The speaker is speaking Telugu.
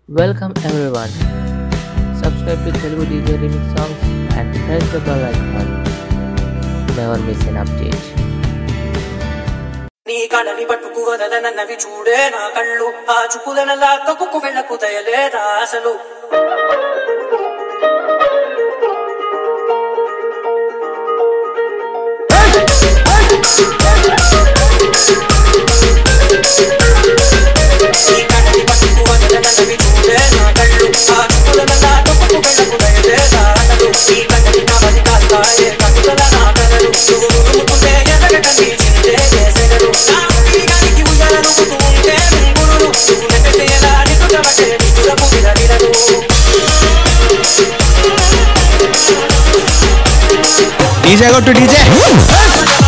Welcome everyone. Subscribe to Telugu DJ Remix songs and press the bell icon to never miss an update. నీ కళని పట్టుకు వదలనన్నవి చూడే నా కళ్ళు ఆ చుకులన లాక్కకు వెళ్ళకు దయలేదా అసలు నీ కళని పట్టుకు వదలనన్నవి చూడే నా కళ్ళు ఆ చుకులన లాక్కకు వెళ్ళకు దయలేదా అసలు నీ కళ్ళని కావలి కాస్తాయే కట్టుదల నా కలలు నువ్వు నువ్వుకుంటే ఎదగట నీ చింతే చేసెగలు నా ఉయ్యానికి ఉయ్యాలను ఉంటే ముంగురులు నువ్వు నెట్టేస్తే ఎలా నిట్టుటబట్టే నిట్టులకు విలవిలలు డీజే కొట్టు డీజే